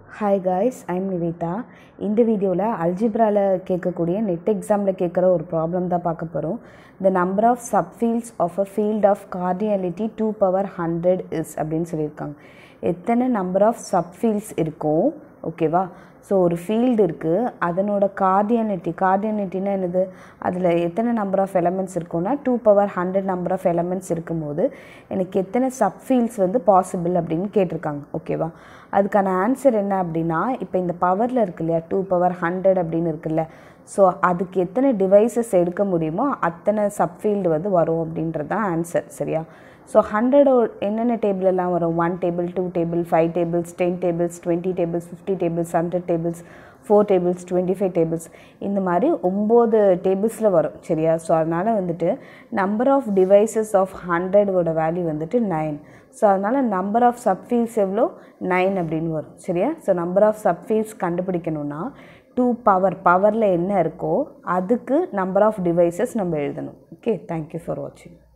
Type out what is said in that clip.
hi guys I'm Nivetha இந்த வீடியோவில் அல்ஜிப்ராவில் கேட்கக்கூடிய நெட் எக்ஸாமில் கேட்குற ஒரு ப்ராப்ளம் தான் பார்க்க போகிறோம் the number of subfields of a field of cardinality two power hundred is அப்படின்னு சொல்லியிருக்காங்க எத்தனை நம்பர் ஆஃப் சப்ஃபீல்ட்ஸ் இருக்கும் ஓகேவா ஸோ ஒரு ஃபீல்டு இருக்குது அதனோட கார்டியானிட்டி கார்டியானிட்டினா என்னது அதில் எத்தனை நம்பர் ஆஃப் எலமெண்ட்ஸ் இருக்கும்னா two power hundred number of elements இருக்கும்போது எனக்கு எத்தனை சப்ஃபீல்ட்ஸ் வந்து பாசிபிள் அப்படின்னு கேட்டிருக்காங்க ஓகேவா அதுக்கான ஆன்சர் என்ன அப்படின்னா இப்போ இந்த பவரில் இருக்கு இல்லையா டூ பவர் ஹண்ட்ரட் அப்படின்னு இருக்குல்ல ஸோ அதுக்கு எத்தனை டிவைசஸ் எடுக்க முடியுமோ அத்தனை சப்ஃபீல்டு வந்து வரும் அப்படின்றது தான் ஆன்சர் சரியா ஸோ ஹண்ட்ரடோ என்னென்ன டேபிள் எல்லாம் வரும் one table two table five tables ten tables twenty tables fifty tables hundred tables four tables twenty five tables இந்த மாதிரி ஒம்பது டேபிள்ஸில் வரும் சரியா ஸோ அதனால் வந்துட்டு நம்பர் ஆஃப் டிவைசஸ் ஆஃப் ஹண்ட்ரடோட வேல்யூ வந்துட்டு நைன் ஸோ அதனால் நம்பர் ஆஃப் சப்ஃபீல்ஸ் எவ்வளோ நைன் அப்படின்னு வரும் சரியா ஸோ நம்பர் ஆஃப் சப்ஃபீல்ஸ் கண்டுபிடிக்கணும்னா டூ பவர் பவரில் என்ன இருக்கோ அதுக்கு நம்பர் ஆஃப் டிவைசஸ் நம்ம எழுதணும் ஓகே தேங்க்யூ ஃபார் வாட்சிங்